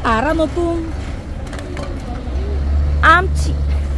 ആറാ നോക്കൂ ആംചി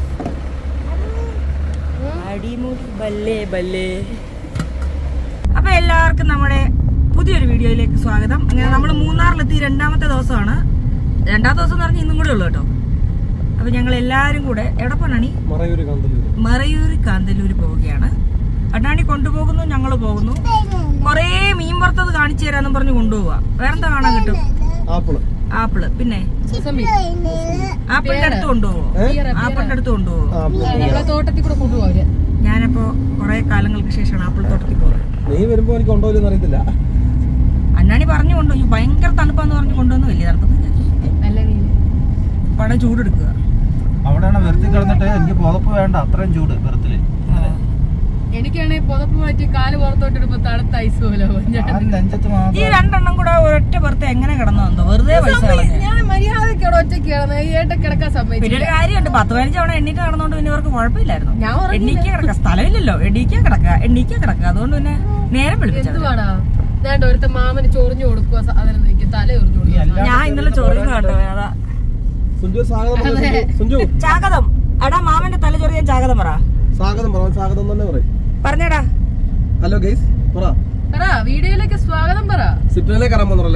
അടിമുടി ബല്ലേ ബല്ലേ അപ്പൊ എല്ലാവർക്കും നമ്മുടെ പുതിയൊരു വീഡിയോയിലേക്ക് സ്വാഗതം അങ്ങനെ നമ്മൾ മൂന്നാറിലെത്തി രണ്ടാമത്തെ ദിവസമാണ് രണ്ടാമത്തെ ദിവസം എന്ന് പറഞ്ഞാൽ ഇന്നും കൂടെ ഉള്ളു കേട്ടോ അപ്പൊ ഞങ്ങൾ എല്ലാവരും കൂടെ എവിടെ പോണാണി മറയൂര് കാന്തല്ലൂര് മറയൂർ കാന്തല്ലൂർ പോവുകയാണ് അണ്ണാണി കൊണ്ടുപോകുന്നു ഞങ്ങൾ പോകുന്നു കൊറേ മീൻ വറുത്തത് കാണിച്ചു തരാന്നും പറഞ്ഞ് കൊണ്ടുപോവാ വേറെന്താ കാണാൻ കിട്ടും ആപ്പിള് ആപ്പിള് പിന്നെ ആപ്പിളിന്റെ അടുത്ത് കൊണ്ടുപോവോ ആപ്പിളിന്റെ അടുത്ത് കൊണ്ടുപോവോ ആപ്പിള് തോട്ടത്തിൽ കൂടെ കൊണ്ടുപോകാം ഞാനപ്പോ കൊറേ കാലങ്ങൾക്ക് ശേഷമാണ് ആപ്പിൾ തോട്ടത്തിൽ പോകുന്നത് നീ വരുമ്പോ എനിക്ക് കൊണ്ടുപോലെന്ന് അറിയത്തില്ല അണ്ണാണി പറഞ്ഞു കൊണ്ടുപോയി ഭയങ്കര തണുപ്പാന്ന് പറഞ്ഞ് കൊണ്ടുവന്ന് വലിയ തണുപ്പൊന്നുമില്ല നല്ല രീതിയിൽ പടം ചൂടെടുക്കുക അവിടെയാണ് വെറുതെ കിടന്നിട്ട് എനിക്ക് പുതപ്പ് വേണ്ട അത്രയും ചൂട് വെറുത്തില് എനിക്കാണെങ്കിൽ പുതപ്പ് മാറ്റി കാല് പുറത്തോട്ടിടുമ്പോ തണുത്ത ഐസ് പോലെ ആവും. ഞാൻ ആ നെഞ്ചത്ത് മാത്രം ഈ രണ്ടെണ്ണം കൂടെ ഒരൊറ്റ പുറത്ത് എങ്ങനെ കിടന്നു വന്നോ വെറുതെ പൈസ കളഞ്ഞ് ഞാൻ മര്യാദയ്ക്ക് അവിടെ ഒറ്റയ്ക്ക് കിടന്ന് ഈ ഏട്ട കിടക്കാൻ പിന്നെ സമ്മതിച്ചു ഒരു കാര്യമുണ്ട് പത്ത് പതിനഞ്ച് തവണ എണ്ണീറ്റ് കിടന്നോണ്ട് പിന്നെ ഇവർക്ക് കുഴപ്പമില്ലായിരുന്നു ഞാൻ ഉറങ്ങില്ല. എണ്ണീക്ക കിടക്കുക സ്ഥലമില്ലല്ലോ എണ്ണീക്ക കിടക്കുക എണ്ണീക്ക കിടക്കുക അതുകൊണ്ട് പിന്നെ നേരം വിളിപ്പിച്ചത് എന്തുവാടാ ഞാൻ ഒരുത്ത മാമന് ചൊറിഞ്ഞു കൊടുക്കുക അതിന് നിൽക്കും തല ചൊറിഞ്ഞു കൊടുക്കുക ഞാൻ ഇന്നലെ ചൊറിയുന്ന കണ്ടോ അതാ സുഞ്ചു സ്വാഗതം പറഞ്ഞോ, സുഞ്ചു. സുഞ്ചു ചാകതം എടാ മാമന്റെ തല ചൊറിയാൻ ചാകതം പറ സ്വാഗതം പറ സ്വാഗതം തന്നെ പറയും പറഞ്ഞടാ ഹലോ ഗൈസ് പറ പറ വീഡിയോയിലേക്ക് സ്വാഗതം പറ സിപ്പിലേക്ക് ഇറങ്ങാൻ പറഞ്ഞല്ലോ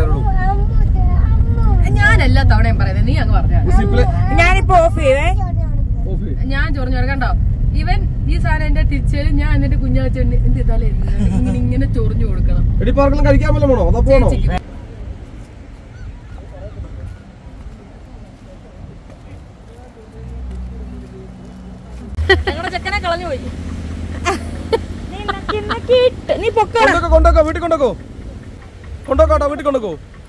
ഞാൻ എല്ലാ തവണയും പറയുന്നത് നീ അങ്ങ് പറഞ്ഞ സിപ്പിലെ ഞാനിപ്പോ ഓഫ് ചെയ്തേ ഓഫ് ഞാൻ ചൊറിഞ്ഞു കണ്ടോ ഇവൻ ഈ സാധനം എന്റെ തിരിച്ചാലും ഞാൻ എന്നിട്ട് കുഞ്ഞാച്ചെണ്ണി എന്ത് തല ഇങ്ങനെ ഇങ്ങനെ ചൊറിഞ്ഞു കൊടുക്കണം എടി പാർക്കെല്ലാം കഴിക്കാൻ വല്ല വേണോ അതോ പോണോ ചേച്ചിക്ക്. ഞങ്ങളുടെ ചെക്കനെ കളഞ്ഞു പോയി നീ നക്കി നക്കി ഇട്ട്. നീ പൊക്കോടാ കൊണ്ടോക്കോ കൊണ്ടോക്കോ വീട്ടിൽ കൊണ്ടോക്കോ കൊണ്ടോക്കോട്ടോ വീട്ടിൽ കൊണ്ടോക്കോ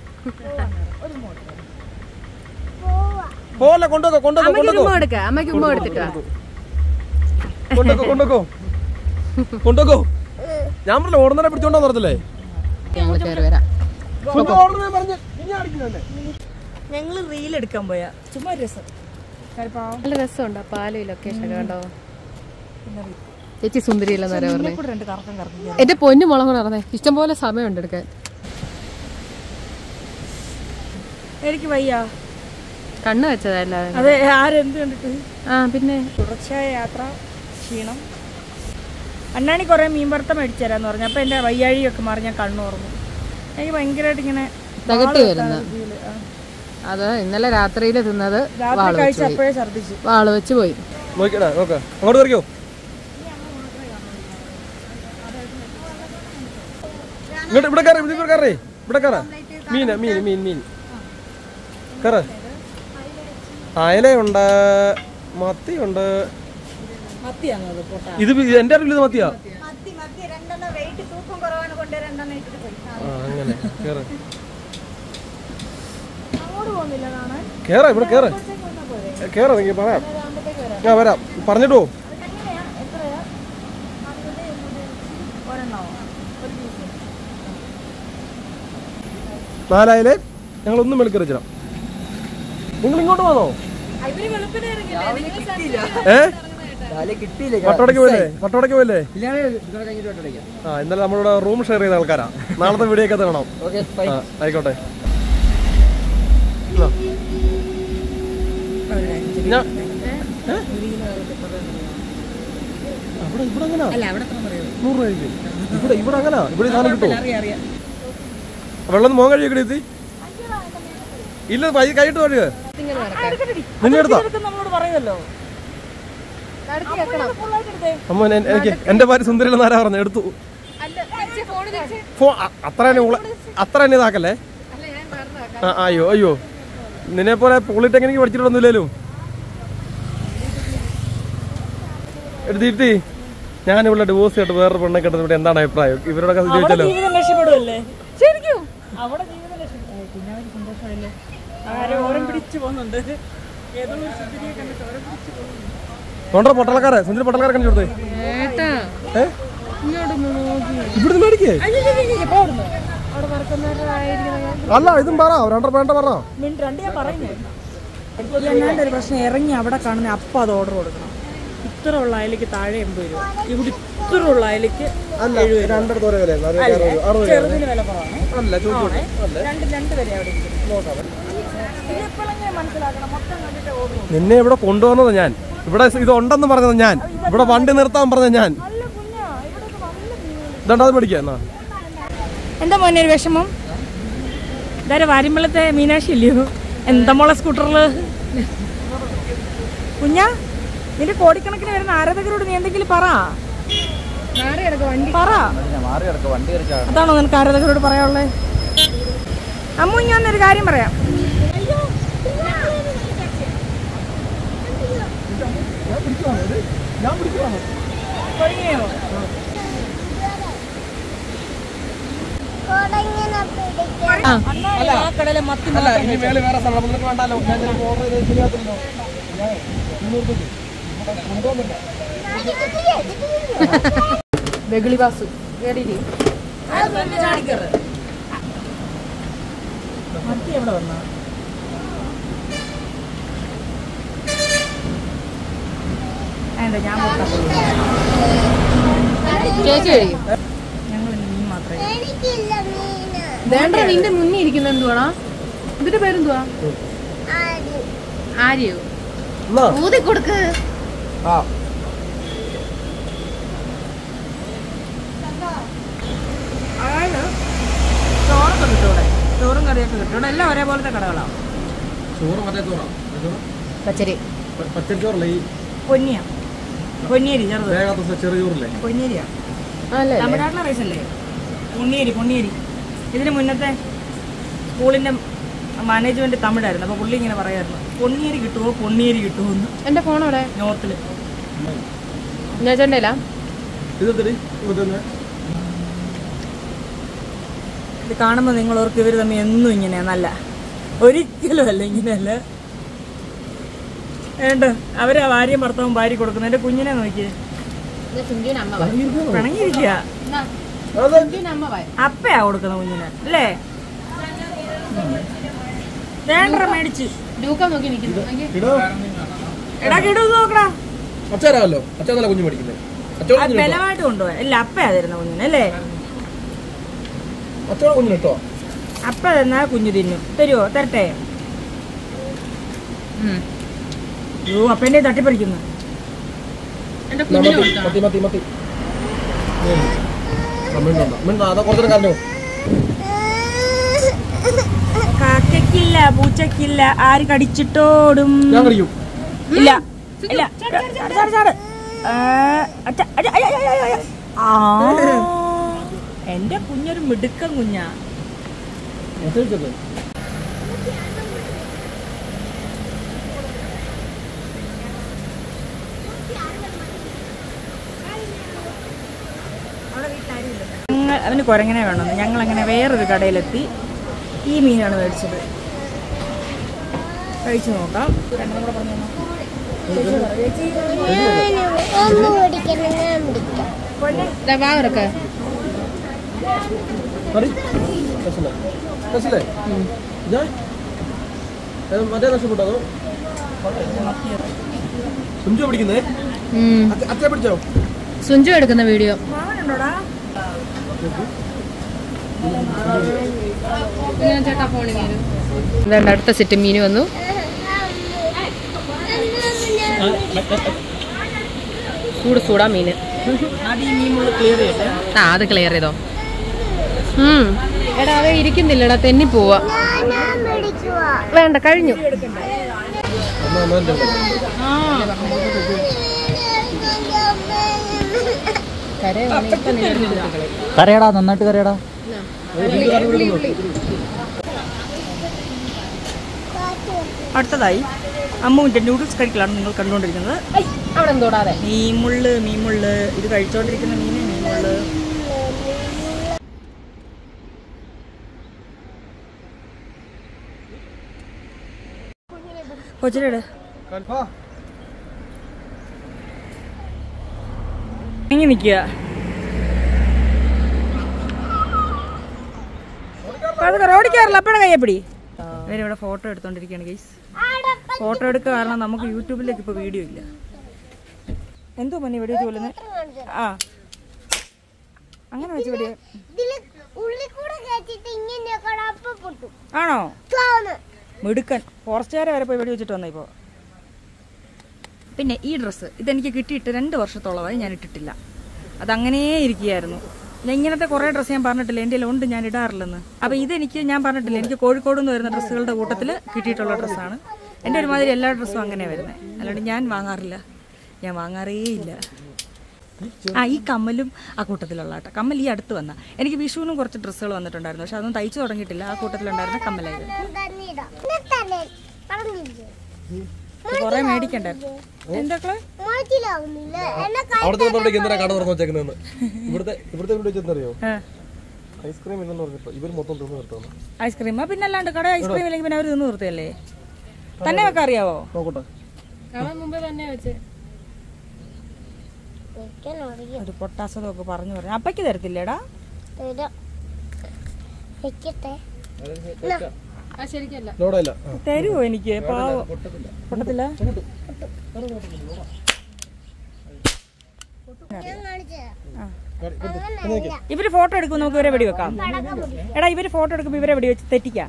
പോലെ കൊണ്ടോക്കോ കൊണ്ടോക്കോ അമ്മയ്ക്ക് കൊണ്ടോക്കോ ഉമ്മ എടുക്ക അമ്മയ്ക്ക് ഉമ്മ എടുത്തിട്ടാ കൊണ്ടോക്കോ കൊണ്ടോക്കോ കൊണ്ടോക്കോ ഞാൻ പറഞ്ഞില്ല ഓടുന്നതിനെ പിടിച്ചോണ്ടോ നടത്തില്ലേ ഞങ്ങൾ കയറി വരാം ഓടുന്നേ പറഞ്ഞ് ഇനി അടിക്കുന്നല്ലേ ഞങ്ങള് റീൽ എടുക്കാൻ പോയാ ചുമ്മാ ഒരു രസം കാര്യപ്പാവം. നല്ല രസമുണ്ട് ആ പാലും ലൊക്കേഷൻ കണ്ടോ ചേച്ചി സുന്ദരിയല്ലെന്ന് വരെ പറഞ്ഞേ കൂടെ രണ്ട് കറക്കം കറക്കം എന്റെ പൊന്നു മുളക് നടന്നേ ഇഷ്ടംപോലെ സമയമുണ്ട് എടുക്കാൻ എനിക്ക് വയ്യ കണ്ണ് വെച്ചതല്ല അതെ ആരെന്ത് കണ്ടിട്ട് ആ പിന്നെ തുടർച്ചയായ യാത്ര ക്ഷീണം അണ്ണാണി കുറെ മീൻ വറുത്ത മേടിച്ചു തരാന്ന് പറഞ്ഞു അപ്പൊ എന്റെ വയ്യാഴിയൊക്കെ മാറി ഞാൻ കണ്ണു തുറന്നു എനിക്ക് ഭയങ്കരമായിട്ട് ഇങ്ങനെ തകട്ടി വാള് വരുന്ന വെക്കാൻ feel. ആ. അത് ഇന്നലെ രാത്രിയിൽ തിന്നത് രാത്രി വാള് വെച്ച് കഴിച്ച പോയി അപ്പോഴേ ഛർദ്ദിച്ചു വാള് വെച്ച് പോയി നോക്കിടാ നോക്ക അങ്ങോട്ട് കറിക്കോ ഇങ്ങോട്ട് ഇവിടെ കയറി ഇവിടെ കയറി ഇവിടെ കയറ മീൻ മീൻ മീൻ മീൻ കയറ അയലയുണ്ട് മത്തിയുണ്ട് മത്തിയാണോ അത് പൊട്ടാ ഇത് വി- എന്റെ അറിവിൽ ഇത് മത്തിയാ മത്തി മത്തി രണ്ടെണ്ണം വെയിറ്റ് തൂക്കം കുറവാണ് കൊണ്ട് രണ്ടെണ്ണം ഇട്ടിട്ട് പോയി ആ അങ്ങനെ കേറ അങ്ങോട്ട് പോകുന്നില്ല കാണാൻ കേറ ഇവിടെ കേറ കേറ നീ പറയാം ഞാൻ വരാം പറഞ്ഞിട്ട് പോ എത്രയാ ഒരെണ്ണോ നാലായാലേ ഞങ്ങൾ ഒന്നും മെളുക്കറി വെച്ചിടാം നിങ്ങൾ ഇങ്ങോട്ട് വന്നോ ഇവര് വെളുപ്പിനെ ഇറങ്ങിയില്ല ഏ പട്ടോടക്ക് പോയില്ലേ പട്ടോടക്ക് പോയില്ലേ ആ ഇന്നലെ നമ്മളിവിടെ റൂം ഷെയർ ചെയ്ത ആൾക്കാരാ നാളത്തെ വീഡിയോ ഒക്കെ കാണാം ആ, ആയിക്കോട്ടെ ഇതാ. ഞാൻ- ഏ? അവിടെ ഇവിടെ അങ്ങനാ അല്ല അവിടെ എത്ര പറയൂ നൂറ് രൂപയ്ക്ക് ഇവിടെ ഇവിടെ അങ്ങനാ ഇവിടെ ഈ സാധനം കിട്ടുമോ അറിയാം അറിയാം വെള്ളം മോൻ കഴിയൊക്കെ എത്തി ഇല്ല കൈ കൈയിട്ട് വഴിയ നിന്നെ എടുത്താ ഇതൊക്കെ നമ്മളോട് പറയുമല്ലോ അമ്മ എൻ- എനിക്ക് എന്റെ ഭാര്യ സുന്ദരില്ലെന്ന് ആരാ പറഞ്ഞു എടുത്തു ഫോ അ- അത്ര തന്നെ ഉള്ള അത്ര തന്നെ ഇതാക്കല്ലേ ആ അയ്യോ അയ്യോ നിന്നെ പോലെ പോളിടെക്നിക്ക് പഠിച്ചിട്ടൊന്നുമില്ലല്ലോ എടുത്തിട്ട് ഞാൻ ഇവിടെ ഡിവോഴ്സ് ചെയ്തിട്ട് വേറൊരു പെണ്ണെ കിട്ടുന്നത് ഇവിടെ എന്താണ് അഭിപ്രായം ഇവരോടൊക്കെ ചോദിച്ചല്ലോ ജീവിതം രക്ഷപ്പെടുമല്ലേ ശരിക്കും അവിടെ ജീവിതം രക്ഷപ്പെടും പിന്നെ അവര് സന്തോഷമല്ലേ ആരോ ഓരം പിടിച്ചു പോകുന്നുണ്ട് ഏതോ ഒരു സുന്ദരിയെ കണ്ടിട്ട് ഓരം പിടിച്ചു പോകുന്നുണ്ട് തൊണ്ടറ പൊട്ടളക്കാരെ സുന്ദരി പൊട്ടളക്കാരെ കണ്ടു കൊടുത്തേ ഏട്ടാ ഏ ഇവിടുന്ന് മേടിക്കേ അവിടെ വർക്കുന്നവരായിരിക്കണം അല്ല ഇതും പറ രണ്ടര വേണ്ട പറ മിനിറ്റ് രണ്ട് ഞാൻ പറയുന്നത് അല്ലാണ്ട് ഒരു പ്രശ്നം ഇറങ്ങി അവിടെ കാണുന്ന അപ്പം അത് ഓർഡർ കൊടുക്കണം ഇത്ര ഉള്ള അയലേക്ക് താഴെ എൺപത് രൂപ ഇവിടെ ഇത്ര ഉള്ള അയലേക്ക് അല്ല രണ്ടിടത്ത് ഒരേ വില ചെറുതിന് വില കുറവാണ് അല്ല ചോദിച്ചു രണ്ട് രണ്ട് വരെ അവിടെ ഇരിക്കുന്നത് ഇതിപ്പോഴെങ്ങനെ മനസ്സിലാക്കണം മൊത്തം കണ്ടിട്ട് ഓടുന്നു നിന്നെ ഇവിടെ കൊണ്ടുവന്നത് ഞാൻ ഇവിടെ ഇത് ഉണ്ടെന്ന് പറഞ്ഞത് ഞാൻ ഇവിടെ വണ്ടി നിർത്താൻ പറഞ്ഞത് ഞാൻ നല്ല കുഞ്ഞാ ഇവിടെയൊക്കെ വല്ല കുഞ്ഞുങ്ങൾ ഇതാണ്ട് അത് പഠിക്കാം എന്നാ എന്താ മോനെ ഒരു വിഷമം ഇതാരെ വാരിമ്പളത്തെ മീനാക്ഷി ഇല്ലയോ എന്താ മോളെ സ്കൂട്ടറില് കുഞ്ഞാ നിന്റെ കോടിക്കണക്കിന് വരുന്ന ആരാധകരോട് നീ എന്തെങ്കിലും പറ മാറി കിടക്കുക വണ്ടി പറ മാറി കിടക്ക വണ്ടി കയറിച്ചാ അതാണോ നിനക്ക് ആരാധകരോട് പറയാനുള്ളത് അമ്മു ഞാൻ ഒരു കാര്യം പറയാം തുടങ്ങിയോ? അന്നാ ആ കടയിലെ മത്തി അല്ല ഇനി മേളിൽ വേറെ സ്ഥലം അപ്പൊ നിനക്ക് വേണ്ടാലോ ഞാൻ ചിലപ്പോ ഓർഡർ ചെയ്ത് ശരിയാത്തില്ലല്ലോ വെഗിളി ബാസു കേറിയില്ലേ മത്തി എവിടെ വന്നാ എന്താ ഞാൻ കൊടുത്താ ചേച്ചി കഴിയും ഞങ്ങൾ മീൻ മാത്രമേ വേണ്ട നിന്റെ മുന്നിൽ ഇരിക്കുന്ന എന്തുവാണോ ഇതിന്റെ പേരെന്തുവാ ആര്യോ എന്നാ ഊതി കൊടുക്ക് ആ അതായത് ചോറൊക്കെ കിട്ടും ഇവിടെ ചോറും കറിയൊക്കെ കിട്ടും ഇവിടെ എല്ലാം ഒരേപോലത്തെ കടകളാണ് ചോറ് മറ്റേ ചോറാ പച്ചരി പച്ചരി ചോറല്ലേ ഈ പൊന്നിയാ പൊന്നിയരി ചെറുത് വേഗാത്ത ചെറിയ ചോറില്ലേ പൊന്നിയരിയാ അല്ലേ തമിഴ്നാട്ടിലെ റൈസ് അല്ലേ പൊന്നിയരി പൊന്നിയരി ഇതിന് മുന്നത്തെ സ്കൂളിന്റെ മാനേജ്മെന്റ് തമിഴായിരുന്നു അപ്പൊ പുള്ളി ഇങ്ങനെ പറയായിരുന്നു പൊന്നിയരി കിട്ടുമോ പൊന്നിയരി കിട്ടുമോ എന്ന് എന്റെ ഫോൺ അവിടെ നോർത്തില് ഞാൻ ചെണ്ടയില്ല ഇത് തരി ഇതൊന്ന് ഇത് കാണുമ്പോൾ നിങ്ങൾ ഓർക്ക് ഇവർ തമ്മിൽ എന്നും ഇങ്ങനെയാ നല്ല ഒരിക്കലും അല്ല ഇങ്ങനെയല്ല വേണ്ട അവരാ ഭാര്യയും ഭർത്താവും ഭാര്യ കൊടുക്കുന്നത് എന്റെ കുഞ്ഞിനെ നോക്കിയേ സുഞ്ചുവിന് അമ്മ പിണങ്ങിയിരിക്കുക സുഞ്ചുവിന് അമ്മ വായ അപ്പയാ കൊടുക്കുന്ന കുഞ്ഞിന് അല്ലേ വേണ്ട മേടിച്ച് ലൂക്ക നോക്കി നിൽക്കുന്നു നോക്കി. ഇടോ എടാ കിടു നോക്കടാ അച്ഛനാവല്ലോ അച്ഛൻ നല്ല കുഞ്ഞു പഠിക്കുന്നത് അച്ഛൻ അത് ബലമായിട്ട് കൊണ്ടുപോയി അല്ല അപ്പയാ തരുന്ന കുഞ്ഞിന് അല്ലേ അച്ഛനെ കുഞ്ഞിന് കേട്ടോ അപ്പ തന്നാ കുഞ്ഞു തിന്നും തരുവോ തരട്ടെ ഉം. അയ്യോ അപ്പൻ്റെ തട്ടിപ്പറിക്കുന്നു എന്റെ കുഞ്ഞിന് മത്തി കൊടുത്തോ മത്തി മത്തി മത്തി അതാ കുറച്ചു കറഞ്ഞു കാക്കയ്ക്കില്ല പൂച്ചയ്ക്കില്ല ആര് കടിച്ചിട്ടോടും ഞാൻ കടിക്കും ഇല്ല ഇല്ല ചാട്, ചാട്, ചാട്. ആ, അച്ഛ, അച്ഛ, അയ്യ, അയ്യ, അയ്യ, അയ്യ. ആ, എന്റെ കുഞ്ഞൊരു മിടുക്കൻ കുഞ്ഞാ ഞങ്ങൾ അവന് കുരങ്ങനെ വേണമെന്ന് ഞങ്ങൾ അങ്ങനെ വേറൊരു കടയിലെത്തി ഈ മീനാണ് മേടിച്ചത് കഴിച്ചു നോക്കാം രണ്ടും കൂടെ പറഞ്ഞു തന്നോ. ദാ വാ ഇറക്ക കറി രസല്ലേ രസല്ലേ ഇതാ ഏത് മറ്റേ നഷ്ടപ്പെട്ടോ അതോ സുഞ്ചു പിടിക്കുന്നേ അച്ഛ പിടിച്ചോ സുഞ്ചു എടുക്കുന്ന വീഡിയോ മാവനുണ്ടോടാ ചേട്ടാ ഫോണിൽ ഇതാണ്ട് അടുത്ത സെറ്റ് മീൻ വന്നു ചൂട് ചൂടാ മീന് ആദ്യം ഈ മീൻ മുള്ള ക്ലിയർ ചെയ്യട്ടെ ആ അത് ക്ലിയർ ചെയ്തോ ഉം എടാ അത് ഇരിക്കുന്നില്ലടാ തെന്നി പോവാ വേണ്ട കഴിഞ്ഞു എന്നാ അമ്മേൻ്റെ ഉണ്ട്. കരയടാ നന്നായിട്ട് കരയടാ അടുത്തതായി അമ്മുവിന്റെ നൂഡിൽസ് കഴിക്കലാണ് നിങ്ങൾ കണ്ടുകൊണ്ടിരിക്കുന്നത് അവിടെ എന്തോടാതെ മീമുള്ള് മീമുള്ള് ഇത് കഴിച്ചോണ്ടിരിക്കുന്ന മീന് മീമുള്ള് കൊച്ചിലെട് കൽപ്പാ. ഇങ്ങനെ നിക്കുക റോഡിൽ കയറില്ല അപ്പോഴും കയ്യപ്പിടി ഇവരിവിടെ ഫോട്ടോ എടുത്തോണ്ടിരിക്കുകയാണ് ഗൈസ് ഫോട്ടോ എടുക്കുക കാരണം നമുക്ക് യൂട്യൂബിലേക്ക് ഇപ്പൊ വീഡിയോ ഇല്ല എന്തോ മണി വെടി വെച്ച് ആ അങ്ങനെ വെച്ച് വെടി ഇതില് ഉള്ളിൽ കൂടെ കയറ്റിട്ട് ഇങ്ങനെയൊക്കെ അപ്പൊ പൊട്ടും ആണോ തോന്ന് മിടുക്കൻ ഫോറസ്റ്റുകാരെ വരെ പോയി വെടി വെച്ചിട്ട് വന്ന ഇപ്പോൾ പിന്നെ ഈ ഡ്രസ്സ് ഇതെനിക്ക് കിട്ടിയിട്ട് രണ്ട് വർഷത്തോളമായി ഞാൻ ഇട്ടിട്ടില്ല അതങ്ങനെ ഇരിക്കുകയായിരുന്നു ഞാൻ ഇങ്ങനത്തെ കുറേ ഡ്രസ്സ് ഞാൻ പറഞ്ഞിട്ടില്ല എൻ്റെ ഉണ്ട് ഞാൻ ഇടാറില്ലെന്ന് അപ്പോൾ ഇതെനിക്ക് ഞാൻ പറഞ്ഞിട്ടില്ല എനിക്ക് കോഴിക്കോട് നിന്ന് വരുന്ന ഡ്രസ്സുകളുടെ കൂട്ടത്തിൽ കിട്ടിയിട്ടുള്ള ഡ്രസ്സാണ് എൻ്റെ ഒരുമാതിരി എല്ലാ ഡ്രസ്സും അങ്ങനെ വരുന്നത് അല്ലാണ്ട് ഞാൻ വാങ്ങാറില്ല ഞാൻ വാങ്ങാറേ ഇല്ല ആ ഈ കമ്മലും ആ കൂട്ടത്തിലുള്ള കേട്ടോ കമ്മൽ ഈ അടുത്ത് വന്ന എനിക്ക് വിഷുവിനും കുറച്ച് ഡ്രസ്സുകൾ വന്നിട്ടുണ്ടായിരുന്നു പക്ഷെ അതൊന്നും തയ്ച്ചു തുടങ്ങിയിട്ടില്ല ആ കൂട്ടത്തിലുണ്ടായിരുന്ന കമ്മലായത് കുറെ മേടിക്കണ്ടായിരുന്നു എന്തൊക്കെ അവിടുത്തെ വന്നോണ്ടേക്ക് എന്തിനാ കട തുറന്നു വെച്ചേക്കുന്നതെന്ന് ഇവിടുത്തെ ഇവിടുത്തെ വീട് വെച്ചെന്നറിയോ ഐസ്ക്രീം ഇല്ലെന്ന് പറഞ്ഞപ്പോ ഇവർ മൊത്തം തിന്നു നിർത്തുന്നു ഐസ്ക്രീം പിന്നെ അല്ലാണ്ട് കട ഐസ്ക്രീം ഇല്ലെങ്കിൽ പിന്നെ അവർ തിന്നു നിർത്തിയല്ലേ തന്നെ വെക്കാൻ അറിയാവോ നോക്കട്ടെ കാണാൻ മുമ്പേ തന്നെ വെച്ച് ഒരു പൊട്ടാസതൊക്കെ പറഞ്ഞു പറഞ്ഞു അപ്പയ്ക്ക് തരത്തില്ലേടാ ആ ശരിക്കല്ല ലോഡല്ല തരുവോ എനിക്ക് പാവം പൊട്ടത്തില്ല ഇവര് ഫോട്ടോ എടുക്കും നമുക്ക് ഇവരെ വെടി വെക്കാം എടാ ഇവര് ഫോട്ടോ എടുക്കുമ്പോ ഇവരെ വെടി വെച്ച് തെറ്റിക്കാ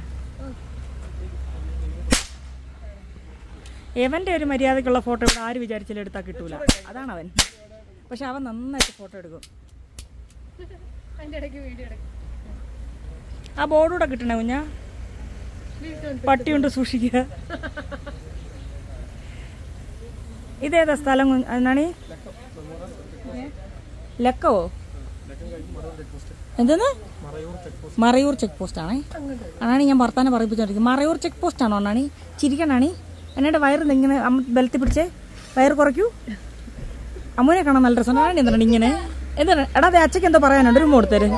എവന്റെ ഒരു മര്യാദക്കുള്ള ഫോട്ടോ ഇവിടെ ആര് വിചാരിച്ചാലും എടുത്താൽ കിട്ടൂല അതാണ് അവൻ പക്ഷെ അവൻ നന്നായിട്ട് ഫോട്ടോ എടുക്കും അതിന്റെ ഇടയ്ക്ക് വീഡിയോ എടുക്കും ആ ബോർഡൂടെ കിട്ടണേ കുഞ്ഞാ പട്ടിയുണ്ട് സൂക്ഷിക്കുക ഇതേതാ സ്ഥലം കു- എന്നാണ് ലക്കവോ എന്തെന്ന് മറയൂർ ചെക്ക് പോസ്റ്റ് ആണേ അതാണ് ഞാൻ വർത്താനം പറയിപ്പിച്ചോണ്ടിരിക്കും മറയൂർ ചെക്ക് പോസ്റ്റ് ആണോ അണ്ണാണി ചിരിക്കണാണി എന്നോട് വയറ് ഇങ്ങനെ അമ്മ ബലത്തി പിടിച്ചേ വയറ് കുറയ്ക്കൂ അമ്മൂനെ കാണാൻ നല്ല രസം ആണ് എന്താണ് ഇങ്ങനെ എന്താണ് എടാ അതെ അച്ഛക്ക് എന്തോ പറയാനുണ്ട് ഒരു കൊടുത്തര്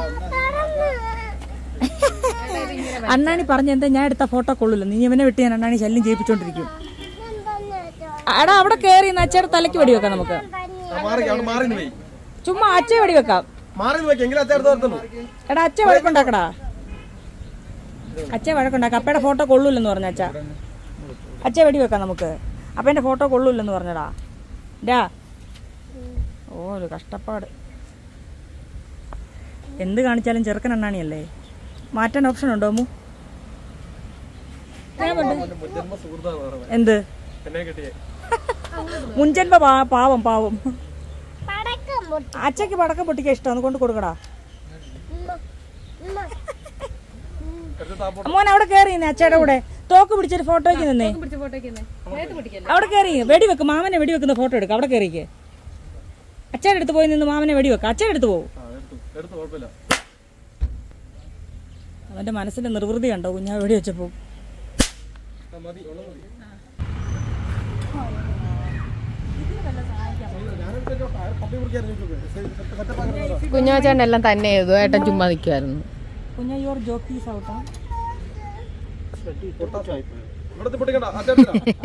അണ്ണാണി പറഞ്ഞ എന്താ ഞാൻ എടുത്ത ഫോട്ടോ കൊള്ളില്ല നീ ഇവനെ വിട്ട് ഞാൻ അണ്ണാണി ശല്യം ചെയ്യിപ്പിച്ചോണ്ടിരിക്കും എടാ അവിടെ കയറി അച്ഛയുടെ തലയ്ക്ക് വെടി വെക്കാം നമുക്ക് മാറി അവിടെ മാറി നിന്ന് പോയി ചുമ്മാ അച്ഛ വെടി വെക്കാം മാറി നിന്ന് വെക്കാം എങ്കിലും അച്ഛൻ നിർത്തുള്ളൂ എടാ അച്ഛ വഴക്കുണ്ടാക്കടാ അച്ഛ വഴക്കുണ്ടാക്ക അപ്പയുടെ ഫോട്ടോ കൊള്ളൂലെന്ന് പറഞ്ഞ അച്ഛ അച്ഛ വെടി വെക്കാം നമുക്ക് അപ്പൻ്റെ ഫോട്ടോ കൊള്ളൂലെന്ന് പറഞ്ഞടാ ഡാ ഓ ഒരു കഷ്ടപ്പാട് എന്ത് കാണിച്ചാലും ചെറുക്കൻ അണ്ണാണിയല്ലേ മാറ്റാൻ ഓപ്ഷൻ ഉണ്ടോ അമ്മു ഞാൻ വേണ്ട. ജന്മ സുഹൃത്താണ് പറഞ്ഞത് എന്ത് എന്നെ കിട്ടിയേ മുൻജന്മ പാ- പാവം പാവം അച്ഛക്ക് പടക്കം പൊട്ടിക്കാൻ ഇഷ്ടം കൊണ്ട് കൊടുക്കടാ മോൻ അവിടെ കയറി നിന്നെ അച്ഛയുടെ കൂടെ തോക്ക് പിടിച്ചൊരു ഫോട്ടോയ്ക്ക് നിന്നേ പിടിച്ച ഫോട്ടോയ്ക്ക് നേരത്തെ പിടിക്കല്ലേ അവിടെ കയറി വെടിവെക്ക് മാമനെ വെടിവെക്കുന്ന ഫോട്ടോ എടുക്കുക അവിടെ കയറിക്ക് അച്ഛൻ്റെ അടുത്ത് പോയി നിന്ന് മാമനെ വെടിവെക്ക അച്ഛൻ്റെ അടുത്ത് പോകും ആ എടുത്തു എടുത്തു കുഴപ്പമില്ല അവന്റെ മനസ്സിന്റെ നിർവൃതി കണ്ടോ കുഞ്ഞാ വെടി വെച്ചപ്പോ ആ, മതി ഉള്ളത് മതി കുഞ്ഞാച്ചേട്ടൻ എല്ലാം തന്നെ ചെയ്തു ഏട്ടൻ ചുമ്മാ നിൽക്കുമായിരുന്നു കുഞ്ഞാ യുവർ ജോക്കീസ് ഔട്ടാ ഇവിടുത്തെ പൊട്ടിക്കണ്ട അച്ഛൻ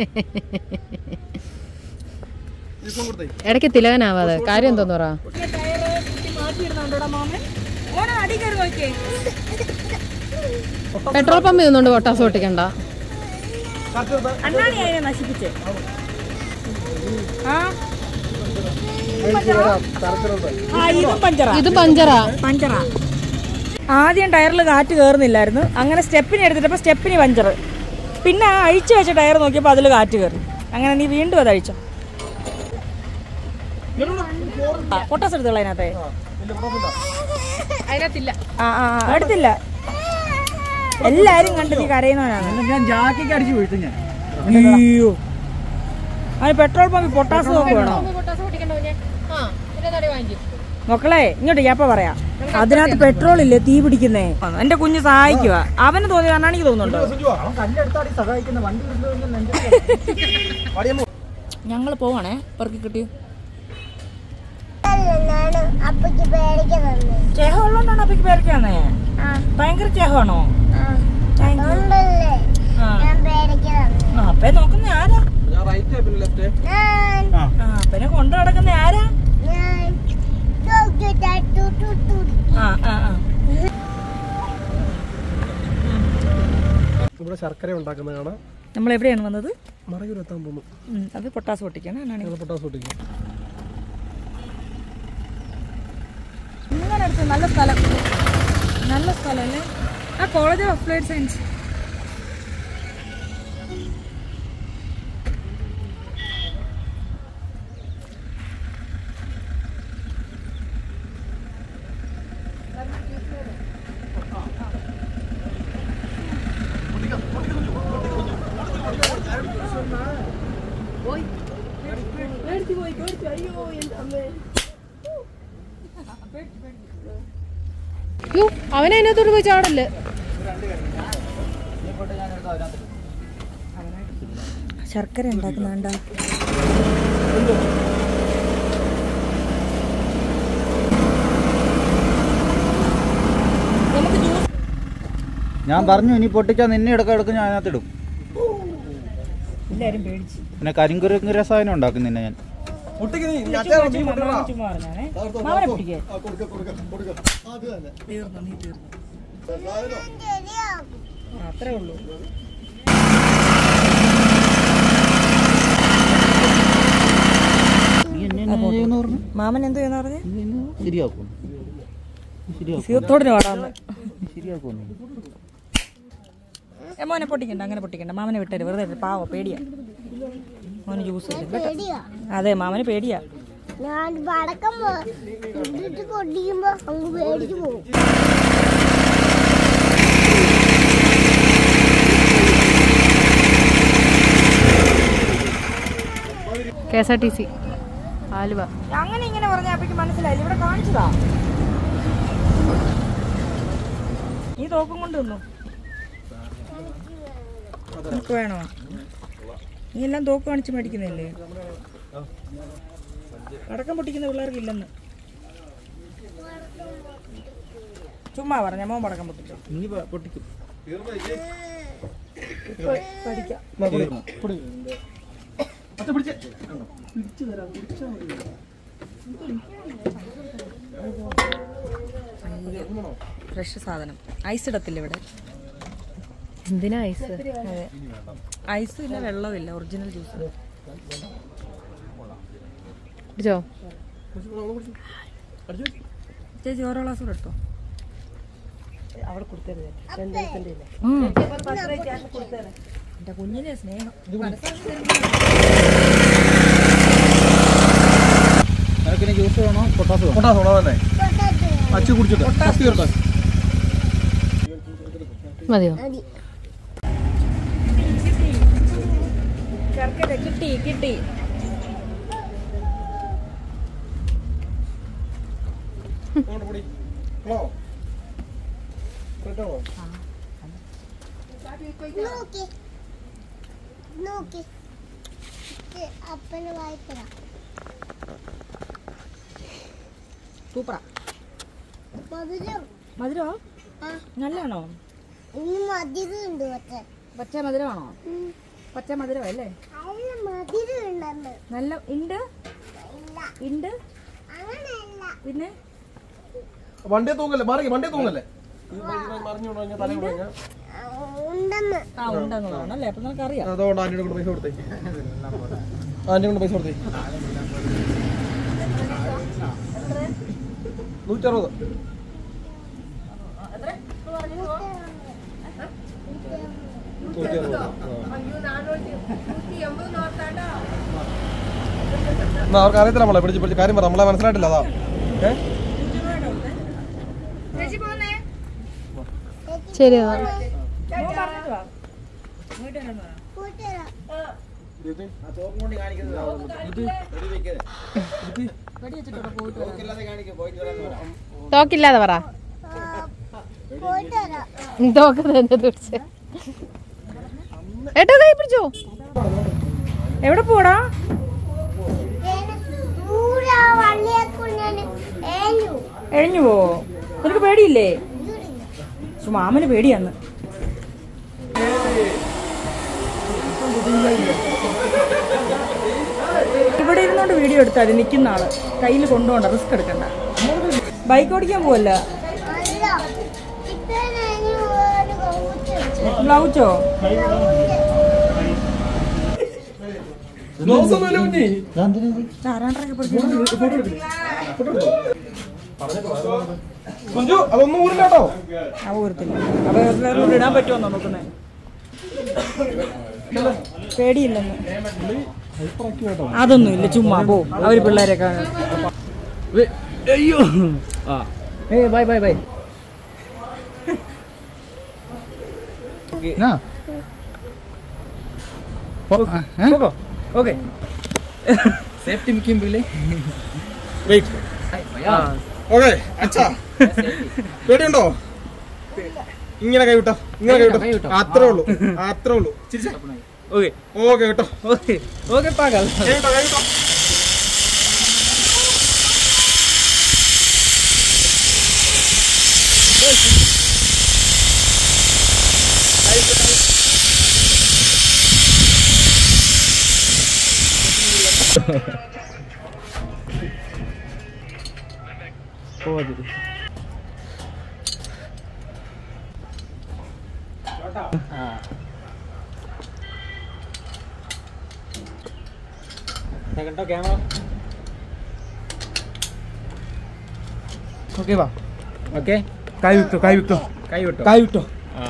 ഇപ്പം കൊടുത്തേ ഇടയ്ക്ക് തിലകനാവാതെ കാര്യം എന്തോന്ന് പറ പെട്രോൾ പമ്പ് നിന്നുകൊണ്ട് പൊട്ടാസ് പൊട്ടിക്കണ്ട അണ്ണാണി അതിനെ നശിപ്പിച്ചേ ആ ആ ഇതും പഞ്ചറാ ഇത് പഞ്ചറാ പഞ്ചറാ ആദ്യം ടയറിൽ കാറ്റ് കയറുന്നില്ലായിരുന്നു അങ്ങനെ സ്റ്റെപ്പിന് എടുത്തിട്ടപ്പോൾ സ്റ്റെപ്പിന് പഞ്ചർ പിന്നെ ആ അഴിച്ചു വെച്ച ടയർ നോക്കിയപ്പോൾ അതിൽ കാറ്റ് കയറി അങ്ങനെ നീ വീണ്ടും അത് അഴിച്ചോ ആ, പൊട്ടാസ് എടുത്തോളൂ അതിനകത്തെ അതിനകത്തില്ല ആ ആ ആ, എടുത്തില്ല എല്ലാരും കണ്ട് നീ കരയുന്നവനാണ് ഞാൻ ജാക്കിക്ക് അടിച്ചു വീഴ്ത്തു ഞാൻ അയ്യോ അതിന് പെട്രോൾ പമ്പിൽ പൊട്ടാസ് നോക്ക് വേണോ പൊട്ടാസ് പൊട്ടിക്കണ്ട ആ ഇരുപതടി വാങ്ങിക്കും മക്കളെ ഇങ്ങോട്ട് ഞാപ്പ പറയാം അതിനകത്ത് പെട്രോൾ ഇല്ലേ തീ പിടിക്കുന്നേ എന്റെ കുഞ്ഞ് സഹായിക്കുക അവന് തോന്നി എനിക്ക് തോന്നുന്നുണ്ടോ അവൻ കല്ലെടുത്താടി സഹായിക്കുന്ന വണ്ടി എടുത്തു ഞങ്ങൾ പോവാണേ പെറുക്കി കിട്ടി അപ്പക്ക് പേടിക്കുന്നുണ്ട് ചേഹം ഉള്ളതുകൊണ്ടാണ് അപ്പക്ക് പേരക്കാന്നേ ഭയങ്കര ചേഹമാണോ ഉണ്ടല്ലേ ആ ഞാൻ പേടിക്കുന്നുണ്ട് ആ, അപ്പേ നോക്കുന്ന ആരാ ഞാൻ റൈറ്റ് പിന്നെ ലെഫ്റ്റ് ഞാൻ ആ അപ്പനെ കൊണ്ടു നടക്കുന്ന ആരാ ഞാൻ ടു ടു ടു ടു ആ ആ ആ ഇവിടെ ശർക്കര ഉണ്ടാക്കുന്നത് കാണാം നമ്മൾ എവിടെയാണ് വന്നത് മറയൂർ എത്താൻ പോകുന്നു ഉം, അത് പൊട്ടാസ് പൊട്ടിക്കണം എന്നാണ് ഞങ്ങൾ പൊട്ടാസ് പൊട്ടിക്കും ഇങ്ങനെ അടുത്ത് നല്ല സ്ഥലം നല്ല സ്ഥലം അല്ലേ ആ കോളേജ് ഓഫ് അപ്ലൈഡ് സയൻസ് യ്യോ, അവനെ അതിനകത്തോട്ട് പോയി ചാടല്ലേ ശർക്കര ഉണ്ടാക്കുന്നുണ്ട ഞാൻ പറഞ്ഞു ഇനി പൊട്ടിച്ചാൽ നിന്നെ എടുക്ക എടുക്കും ഞാൻ അതിനകത്തിടും എല്ലാരും പേടിച്ച് പിന്നെ കരിങ്കുരങ്ങ് രസായനം ഉണ്ടാക്കും നിന്നെ ഞാൻ മുട്ടിക്ക് നീ നീ അച്ഛൻ നീ മുട്ടടാ. ചുമ്മാ പറഞ്ഞാണേ മാമനെ പിടിക്കേ ആ, കൊടുക്ക, കൊടുക്ക, കൊടുക്ക. അത് തന്നെ. തീർന്നു നീ തീർന്നു ശരിയാകും ആ, അത്രേ ഉള്ളൂ നീ എന്നെ എന്നാ ചെയ്യുമെന്ന് പറഞ്ഞു മാമൻ എന്തോ എന്ന് പറഞ്ഞേ നീ എന്നെ ശരിയാക്കും നീ ശരിയാക്കും സീത്തോടിന് പാടാന്ന് നീ ശരിയാക്കും നീ ഏ, മോനെ പൊട്ടിക്കണ്ട അങ്ങനെ പൊട്ടിക്കണ്ട മാമനെ വിട്ടരുത് വെറുതെ ഇട്ട് പാവ പേടിയാ മോന് ജ്യൂസ് തരും കേട്ടോ പേടിയാ അതെ മാമന് പേടിയാ ഞാൻ വടക്കം ഇട്ടിട്ട് പൊട്ടിക്കുമ്പോ അങ്ങ് പേടിച്ചു പോകും K S R T C Aluva അങ്ങനെ ഇങ്ങനെ പറഞ്ഞ അപ്പക്ക് മനസ്സിലായില്ല ഇവിടെ കാണിച്ചതാ നീ തോക്കും കൊണ്ട് നിന്നു നിനക്ക് വേണോ നീ എല്ലാം തോക്ക് കാണിച്ച് മേടിക്കുന്നില്ലേ അടക്കം പൊട്ടിക്കുന്ന പിള്ളേർക്ക് ഇല്ലെന്ന് ചുമ്മാ പറഞ്ഞ മോൻ പടക്കം പൊട്ടിച്ചോ ഇനി പ- പൊട്ടിക്കും പഠിക്കാം എന്നാ, കൊടു, കൊടു. അച്ഛൻ പിടിച്ചേ. ഫ്രഷ് സാധനം ഐസ് ഇടത്തില്ല ഇവിടെ എന്തിനാ ഐസ് അതെ ഐസും ഇല്ല വെള്ളവും ഇല്ല ഒറിജിനൽ ജ്യൂസ് പിടിച്ചോ ചേച്ചി ഓരോ ഗ്ലാസ് കൂടെ എടുത്തോ അവിടെ കൊടുത്തരുത് എന്റെ കുഞ്ഞിനെ സ്നേഹം നിനക്കിനി ജ്യൂസ് വേണോ പൊട്ടാസ് വേണോ കൊണ്ടാ സോഡ തന്നെ അച്ചു കുടിച്ചിട്ട് ഫസ്റ്റ് കയറട്ടെ മതിയോ ശർക്കര കിട്ടി കിട്ടി അങ്ങോട്ട് പൊടി ഹലോ കേട്ടോ നോക്കി നോക്കി ഇത് അപ്പന് വായ്പ സൂപ്പറാ മധുരം മധുരോ ആ നല്ലതാണോ ഇനി മധുരം ഉണ്ട് പക്ഷെ പച്ച മധുരമാണോ പച്ച മധുരം അല്ലേ അല്ല മധുരം ഉണ്ടെന്ന് നല്ല ഉണ്ട് ഇല്ല ഉണ്ട് അങ്ങനെയല്ല പിന്നെ വണ്ടിയെ തൂങ്ങല്ലേ മാറി വണ്ടിയെ തൂങ്ങല്ലേ ഇത് മറിഞ്ഞു കഴിഞ്ഞാൽ തലയിൽ കഴിഞ്ഞാൽ ആ, ഉണ്ടെന്ന് ആ ഉണ്ടെന്നുള്ളതാണ് അല്ലേ അപ്പൊ നിനക്ക് അറിയാം അതുകൊണ്ട് ആന്റിയുടെ കൊണ്ട് പൈസ കൊടുത്തേ ആന്റി കൊണ്ട് പൈസ കൊടുത്തേ നൂറ്ററുപത് നൂറ്ററുപത് എന്നാ അവർക്ക് അറിയത്തില്ല നമ്മളെ പിടിച്ച് പിടിച്ച് കാര്യം പറ നമ്മളെ മനസ്സിലായിട്ടില്ല അതാ ഏ ചേച്ചി പോന്നേ ശരി എന്നാ. മോൻ പറഞ്ഞിട്ട് വാ ഇങ്ങോട്ട് വരാൻ പറ. കൂട്ടുകാരാ വെടി വെച്ചിട്ട് ഇവിടെ പോയിട്ട് വരാം. തോക്കില്ലാതെ പറ കൂട്ടുകാരാ തോക്ക് തന്നെ തുടിച്ച് ഏട്ടോ കൈ പിടിച്ചോ എവിടെ പോടാ പൂരാ വള്ളിയെക്കുഞ്ഞന് ഏലു എഴിഞ്ഞു പോവോ നിനക്ക് പേടിയില്ലേ പക്ഷെ മാമന് പേടിയാന്ന് ഇവിടെ ഇരുന്നോണ്ട് വീഡിയോ എടുത്താൽ നിൽക്കുന്ന ആള് കയ്യിൽ കൊണ്ടുപോണ്ട റിസ്ക് എടുക്കണ്ട ബൈക്ക് ഓടിക്കാൻ പോവല്ല അല്ല ഇപ്പൊ ഞാൻ ഒരു കൂട്ട് ബ്ലൗച്ചോ ഗ്ലൗസ് ഒന്നുമില്ല കുഞ്ഞി ആരാണ്ടൊക്കെ പഠിച്ചു കുഞ്ചു അതൊന്നും ഊരില്ല കേട്ടോ ആ ഊരത്തില്ല അപ്പൊ വേറെ ഇടാൻ പറ്റുമോ നോക്കുന്നേ പേടിയില്ലെന്ന് അതൊന്നും ഇല്ല ചുമ്മാ പോ അവര് പിള്ളേരൊക്കെ അയ്യോ ആ ഏ bye bye bye okay safety മുഖ്യം വെയിറ്റ് ഓക്കെ അച്ഛാ പേടിയുണ്ടോ ഇങ്ങനെ കൈവിട്ടോ ഇങ്ങനെ കൈവിട്ടോ, കൈവിട്ടോ കൈവിട്ടോ. അത്രേ ഉള്ളൂ അത്രേ ഉള്ളൂ ചിരിച്ച ഓക്കെ ഓക്കെ കേട്ടോ ഓക്കെ ഓക്കെ പാകാൽ കൈവിട്ടോ കൈവിട്ടോ കേട്ടോ ക്യാമറ ഓക്കെ വാ ഓക്കെ കൈ വിട്ടോ കൈ വിട്ടോ കൈ വിട്ടോ കൈ വിട്ടോ ആ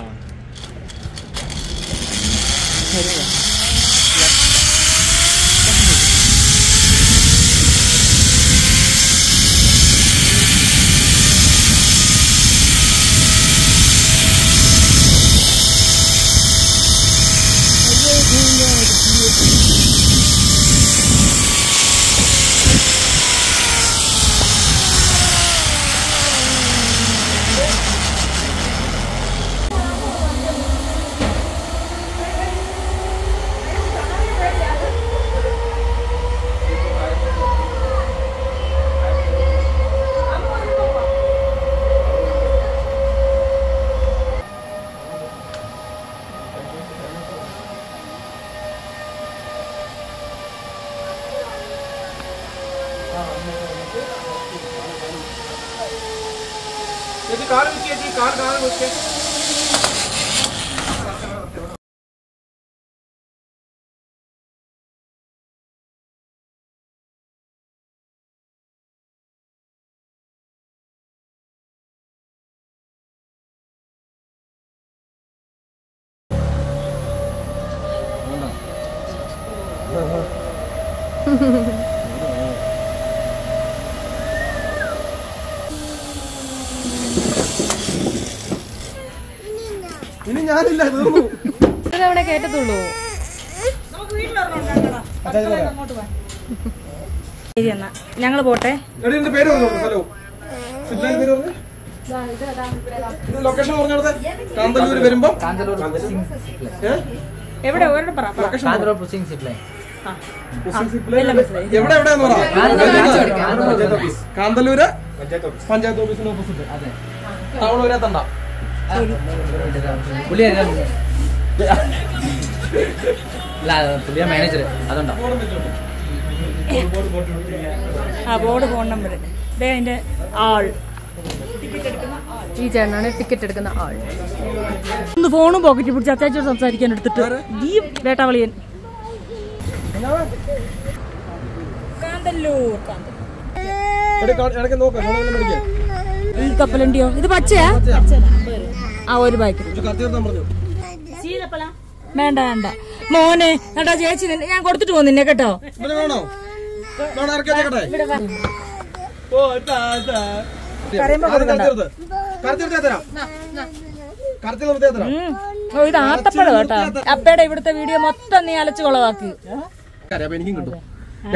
ചേച്ചി കാർ വെച്ച് ചേച്ചി കാർ കാർ വെച്ച് ഇനി ഞാനില്ല തീർന്നു ഒരു തവണ കേട്ടത്തുള്ളൂ ശരി എന്നാ ഞങ്ങള് പോട്ടെ എടി എന്റെ പേര് പറഞ്ഞു ഹലോ സിദ്ധാന്ത് പേര് പറഞ്ഞു ഇത് ലൊക്കേഷൻ പറഞ്ഞത് കാന്തല്ലൂര് വരുമ്പോ ഏ? എവിടെ ഒരെണ്ണം പറ പറ. ലൊക്കേഷൻ കാന്തല്ലൂർ പുസിംഗ് സിപ്പ് ലൈൻ എല്ലാം മനസ്സിലായി എവിടെ എവിടെയാന്ന് പറ കാന്തല്ലൂര് പഞ്ചായത്ത് ഓഫീസ്. കാന്തല്ലൂര് പഞ്ചായത്ത് ഓഫീസിന്റെ ഓപ്പോസിറ്റ് അതെ ടൗൺ വരെ തണ്ട പുള്ളി അല്ല പുള്ളിയ മാനേജർ അതുണ്ടോ ആ ബോർഡ് ഫോൺ നമ്പർ ദേ അതിന്റെ ആൾ ഈ ചേട്ടനാണ് ടിക്കറ്റ് എടുക്കുന്ന ആൾ ഒന്ന് ഫോണും പോക്കറ്റ് പിടിച്ച് അത്യാവശ്യം സംസാരിക്കാൻ എടുത്തിട്ട് ഈ വേട്ടാവളിയൻ കാന്തല്ലൂർ കാന്തല്ലൂർ. ഇടയ്ക്ക് നോക്കാം മേടിക്കാൻ ഈ കപ്പലണ്ടിയോ ഇത് പച്ചയാ ആ ഒരു പാക്കറ്റ് കറക്റ്റ് പറഞ്ഞു വേണ്ട വേണ്ട മോനെ കേട്ടോ ചേച്ചി നിന്നെ ഞാൻ കൊടുത്തിട്ട് പോകും നിന്നെ കേട്ടോ ഇവന് വേണോ വേണോ ഇറക്കി വെച്ചേക്കട്ടെ ഓ ഇതാ, ഇതാ. കരയുമ്പോ ആദ്യം കറച്ചെടുത്ത്. കറച്ചെടുത്ത് ഞാൻ തരാം. കറച്ചെടുത്ത് നിർത്തി ഞാൻ തരാം. ഉം. ഓ ഇത് ആട്ടപ്പഴം കേട്ടോ അപ്പയുടെ ഇവിടുത്തെ വീഡിയോ മൊത്തം നീ അലച്ചു കൊളവാക്കി കരയാ, അപ്പൊ എനിക്കും കിട്ടും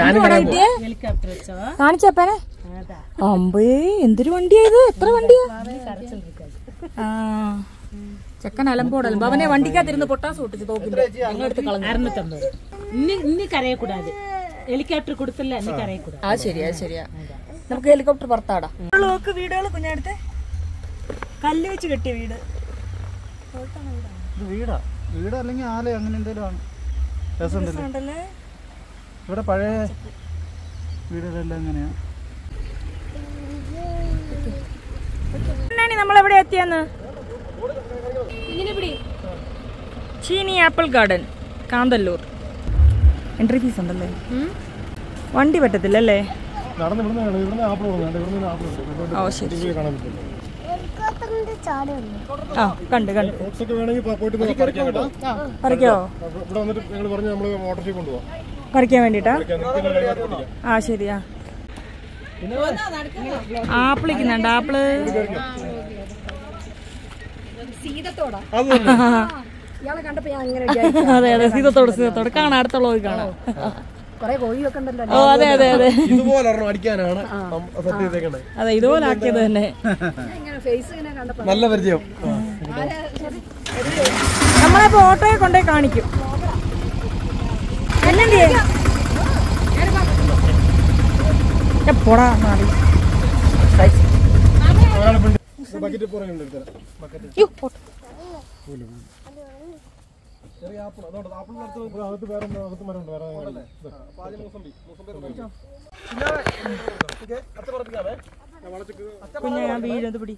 കാണിച്ചപ്പനെ അമ്പേ എന്തൊരു വണ്ടിയാ ഇത് എത്ര വണ്ടിയാ ആ ചെക്കൻ അലമ്പോടലും അവനെ വണ്ടിക്കകത്തിരുന്ന് പൊട്ടാസ് പൊട്ടിച്ച് തോക്കിന്റെ ഞങ്ങളെടുത്ത് കളഞ്ഞു இன்னி கரையக்கூடாது ஹெலிகாப்டர் கொடுத்துல இன்னி கரையக்கூடாது ആ ശരിയാ ശരിയാ നമുക്ക് ഹെലികോപ്റ്റർ പുറത്താടാം നോക്ക് വീടുകൾ കുഞ്ഞടുത്ത് കല്ല് വെച്ച് കെട്ടിയ വീട് ഇത് വീടാ വീട് അല്ലെങ്കിൽ ആലയം അങ്ങനെ എന്തെങ്കിലും ആണ് രസമുണ്ടല്ലേ ഉണ്ടല്ലേ ഇവിടെ പഴയ വീടുകളെല്ലാം എങ്ങനെയാ എന്നാണ് നമ്മൾ എവിടെ എത്തിയെന്ന് ചീനി apple garden Kanthalloor entry fees ഉണ്ടല്ലേ വണ്ടി പറ്റത്തില്ലല്ലേ നടന്ന് ഇവിടുന്ന് കാണാം. ഇവിടുന്ന് ആപ്പിൾ കൊടുക്കുന്നുണ്ട്. ഇവിടുന്ന് ആപ്പിൾ കൊടുക്കും. ഓ ശരി കാണാൻ പറ്റില്ല വെള്ളത്തിന്റെ ചാടുണ്ട് ആ കണ്ട് കണ്ട് ഫ്രൂട്ട്സ് ഒക്കെ വേണമെങ്കിൽ പോ- പോയിട്ട് നോക്കാം, പറിക്കാം കേട്ടോ പറിക്കോ അപ്പൊ ഇവിടെ വന്നിട്ട് ഞങ്ങൾ പറഞ്ഞു നമ്മൾ മോട്ടോറിൽ കൊണ്ടുപോകാം പറിക്കാൻ വേണ്ടിട്ടാ പറിക്കാം, നിങ്ങൾക്ക് തന്നെ കൈകാര്യം പൊട്ടിക്കാം. ആ ശരിയാ ആപ്പിളിക്കുന്നുണ്ട് ആപ്പിള് അതെ അതെ സീതത്തോട് സീതത്തോട് കാണാം അടുത്തുള്ള പോയി കാണാം ഓ അതെ അതെ അതെ ഇതുപോലെ ഒരെണ്ണം അടിക്കാനാണ് സെറ്റ് ചെയ്തേക്കണേ അതെ ഇതുപോലെ ആക്കിയത് തന്നെ നല്ല പരിചയം നമ്മളിപ്പോ ഓട്ടോയെ കൊണ്ടേ കാണിക്കും എന്നെ പോടാ മാറി ബക്കറ്റ് പുറകെ എടുത്തരാം ബക്കറ്റ് യ്യോ, പോട്ടെ. ചെറിയ ആപ്പിൾ അതുകൊണ്ട് ആപ്പിളിന്റെ അടുത്ത് ഇവിടെ അകത്ത് വേറെ ഒന്ന് അകത്ത് മരം ഉണ്ട് വേറെ ഇത്. ആദ്യം മൂസമ്പി മൂസമ്പി അത്ര പറപ്പിക്കാമേ ഞാൻ വളച്ചിട്ട് കുഞ്ഞെ ഞാൻ വീഴത് പിടി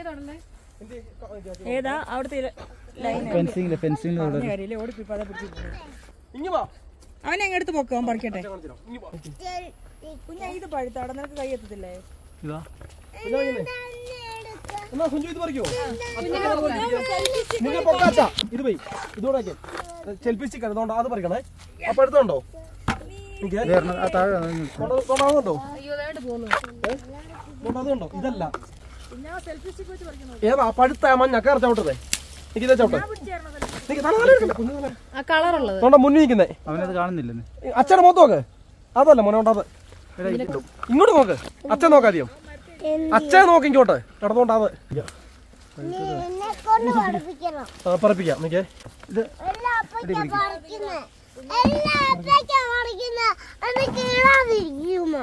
ഏതാ അവിടുത്തെ ലൈൻ ഫെൻസിംഗ് ഫെൻസിംഗ് കാര്യമില്ലേ ഓടിപ്പി പത പിടിച്ചിട്ട് ഇങ്ങ് വാ അവനെ അങ്ങ് എടുത്ത് പൊക്കോ അവൻ പറിക്കട്ടെ കാണിച്ചു തരാം. ഇങ്ങ് വാ കുഞ്ഞ ഇത് പഴുത്ത അവിടെ നിനക്ക് കൈ എത്തത്തില്ലേ എന്നാ കുഞ്ഞു ഇത് പറിക്കോ നിങ്ങൾ പൊക്കാച്ച ഇത് പോയി ഇതോടെ ചെൽപ്പിച്ച് അതുകൊണ്ട് അത് പറിക്കണേ അപ്പൊ എടുത്തോണ്ടോ ആ താഴെ വന്ന് തൊടാതുണ്ടോ അതുണ്ടോ ഇതല്ല ഏതാ പഴുത്ത മഞ്ഞ കയറി ചവിട്ടതേ എനിക്ക് ഇതേ ചവിട്ടെ നിക്ക് തല തല എടുക്കണ്ട, കുഞ്ഞു തല. ആ കളറുള്ളത് തൊണ്ട മുന്നിൽ നിൽക്കുന്നേ അവനത് കാണുന്നില്ലെന്ന് അച്ഛനെ മൊത്തം നോക്ക് അതല്ല മോനെ ഉണ്ടാത് ഇങ്ങോട്ട് നോക്ക് അച്ഛൻ നോക്കാദ്യം അച്ഛൻ നോക്ക് ഇങ്ങോട്ട് കിടന്നോണ്ടാത് എന്നെ കൊണ്ട് പഠിപ്പിക്കണം ആ, പറപ്പിക്കാം നിക്കേ എല്ലാ അപ്പയ്ക്കാ പറിക്കുന്നെ എല്ലാ അപ്പയ്ക്കാ പറിക്കുന്നെ അത് കീഴാതിരിക്കുമോ